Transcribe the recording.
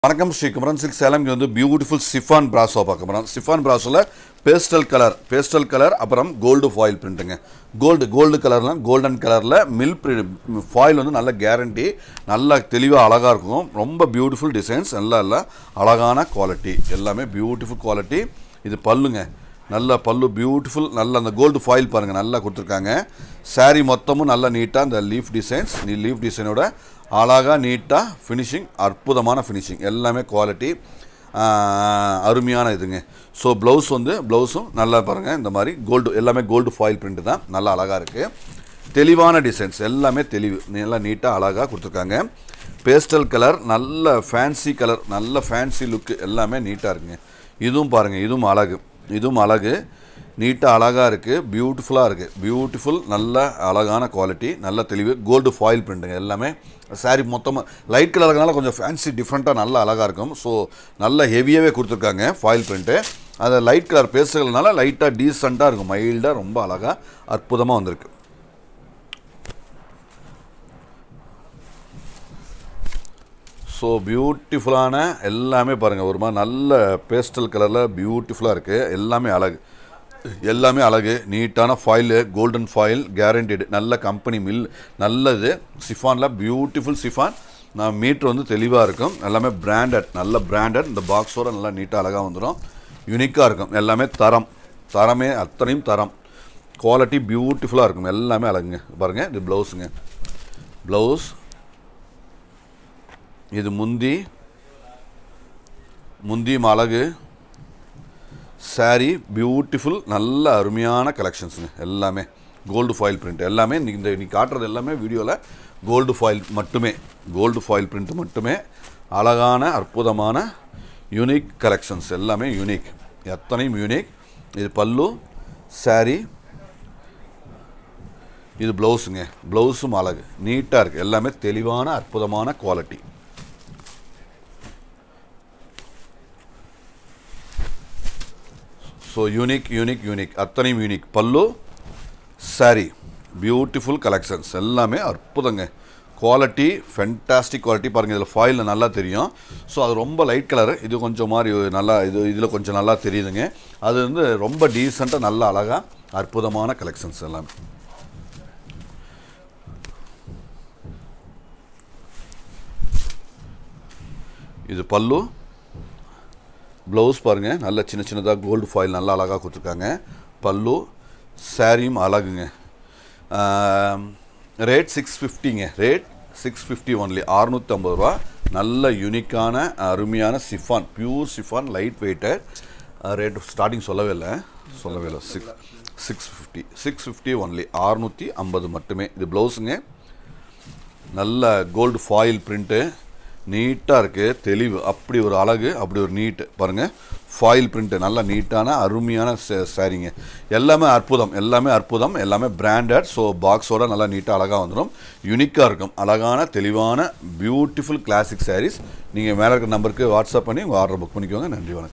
வணக்கம் ஸ்ரீ குமரன் சில்க் சேலம் இங்கே வந்து பியூட்டிஃபுல் சிஃபான் பிராசோ பார்க்க போகிறோம் சிஃபான் பிராசோவில் பேஸ்டல் கலர் பேஸ்டல் கலர் அப்புறம் கோல்டு ஃபாயில் பிரிண்ட்டுங்க கோல்டு கோல்டு கலர்லாம் கோல்டன் கலரில் மில் ஃபாயில் வந்து நல்ல கேரண்டி நல்லா தெளிவாக அழகாக இருக்கும் ரொம்ப பியூட்டிஃபுல் டிசைன்ஸ் நல்லா இல்லை அழகான குவாலிட்டி எல்லாமே பியூட்டிஃபுல் குவாலிட்டி இது பல்லுங்க நல்ல பல்லு பியூட்டிஃபுல் நல்ல அந்த கோல்டு ஃபாயில் பாருங்கள் நல்லா கொடுத்துருக்காங்க saree மொத்தமும் நல்லா நீட்டாக இந்த லீஃப் டிசைன்ஸ் நீ லீஃப் டிசைனோட அழகாக நீட்டாக ஃபினிஷிங் அற்புதமான ஃபினிஷிங் எல்லாமே குவாலிட்டி அருமையான இதுங்க ஸோ ப்ளவுஸ் வந்து ப்ளவுஸும் நல்லா பாருங்கள் இந்த மாதிரி கோல்டு எல்லாமே கோல்டு ஃபாயில் பிரிண்ட் தான் நல்லா அழகாக இருக்குது தெளிவான டிசைன்ஸ் எல்லாமே தெளிவு நல்லா நீட்டாக அழகாக கொடுத்துருக்காங்க பேஸ்டல் கலர் நல்ல ஃபேன்சி கலர் நல்ல ஃபேன்சி லுக்கு எல்லாமே நீட்டாக இருக்குங்க இதுவும் பாருங்கள் இதுவும் அழகு இதுவும் அழகு நீட்டாக அழகாக இருக்குது பியூட்டிஃபுல்லாக இருக்குது பியூட்டிஃபுல் நல்ல அழகான குவாலிட்டி நல்ல தெளிவு கோல்டு ஃபாயில் பிரிண்ட்டுங்க எல்லாமே saree மொத்தமாக லைட் கலருனால கொஞ்சம் ஃபேன்சி டிஃப்ரெண்ட்டாக நல்ல அழகாக இருக்கும் ஸோ நல்ல ஹெவியாகவே கொடுத்துருக்காங்க ஃபாயில் பிரிண்ட்டு அதை லைட் கலர் பேசுகிறதுனால லைட்டாக டீசெண்டாக இருக்கும் மைல்டாக ரொம்ப அழகாக அற்புதமாக வந்திருக்கு ஸோ பியூட்டிஃபுல்லான எல்லாமே பாருங்கள் ஒரு மாதிரி நல்ல பேஸ்டல் கலரில் பியூட்டிஃபுல்லாக இருக்குது எல்லாமே அழகு எல்லாமே அழகு நீட்டான ஃபாயிலு கோல்டன் ஃபாயில் கேரண்டட் நல்ல கம்பெனி மில் நல்லது சிஃபானில் பியூட்டிஃபுல் சிஃபான் நான் மீட்ரு வந்து தெளிவாக இருக்கும் எல்லாமே பிராண்டட் நல்ல பிராண்டட் இந்த பாக்ஸோட நல்லா நீட்டாக அழகாக வந்துடும் யூனிக்காக இருக்கும் எல்லாமே தரம் தரமே அத்தனையும் தரம் குவாலிட்டி பியூட்டிஃபுல்லாக இருக்கும் எல்லாமே அழகுங்க பாருங்கள் இது ப்ளவுஸுங்க ப்ளவுஸ் இது முந்தி முந்தியும் அழகு saree பியூட்டிஃபுல் நல்ல அருமையான கலெக்ஷன்ஸுங்க எல்லாமே கோல்டு ஃபாயில் பிரிண்ட் எல்லாமே இன்னைக்கு இந்த நீ காட்டுறது எல்லாமே வீடியோவில் கோல்டு ஃபாயில் மட்டுமே கோல்டு ஃபாயில் பிரிண்ட் மட்டுமே அழகான அற்புதமான யூனிக் கலெக்ஷன்ஸ் எல்லாமே யூனிக் எத்தனையும் யூனிக் இது பல்லு saree இது ப்ளவுஸுங்க ப்ளவுஸும் அழகு நீட்டாக இருக்குது எல்லாமே தெளிவான அற்புதமான quality so unique unique unique அத்தனையும் unique pallu saree beautiful collections எல்லாமே அற்புதங்க குவாலிட்டி ஃபென்டாஸ்டிக் குவாலிட்டி பாருங்கள் இதில் ஃபாயில் நல்லா தெரியும் ஸோ அது ரொம்ப லைட் கலர் இது கொஞ்சம் மாதிரி நல்லா இது இதில் கொஞ்சம் நல்லா தெரியுதுங்க அது வந்து ரொம்ப டீசெண்டாக நல்லா அழகாக அற்புதமான கலெக்ஷன்ஸ் எல்லாமே இது பல்லு ப்ளவுஸ் பாருங்கள் நல்ல சின்ன சின்னதாக கோல்டு ஃபாயில் நல்லா அழகாக கொடுத்துருக்காங்க பல்லு சாரியும் அழகுங்க ரேட் சிக்ஸ் ஃபிஃப்டிங்க ரேட் சிக்ஸ் ஃபிஃப்டி ஒன்லி அறுநூற்றம்பது ரூபா நல்ல யூனிக்கான அருமையான chiffon pure chiffon light weighted rate starting சொல்லவே இல்லை சொல்லவே இல்லை six six fifty six fifty only அறுநூற்றி ஐம்பது மட்டுமே இது ப்ளவுஸுங்க நல்ல கோல்டு ஃபாயில் பிரிண்ட்டு நீட்டாக இருக்குது தெளிவு அப்படி ஒரு அழகு அப்படி ஒரு நீட்டு பாருங்கள் ஃபாயில் பிரிண்ட்டு நல்ல நீட்டான அருமையான சாரீங்க எல்லாமே அற்புதம் எல்லாமே அற்புதம் எல்லாமே பிராண்டட் ஸோ பாக்ஸோட நல்லா நீட்டாக அழகாக வந்துடும் யூனிக்காக இருக்கும் அழகான தெளிவான பியூட்டிஃபுல் கிளாசிக் சாரீஸ் நீங்கள் மேலே இருக்கிற நம்பருக்கு வாட்ஸ்அப் பண்ணி உங்கள் ஆர்டர் புக் பண்ணிக்கோங்க நன்றி வணக்கம்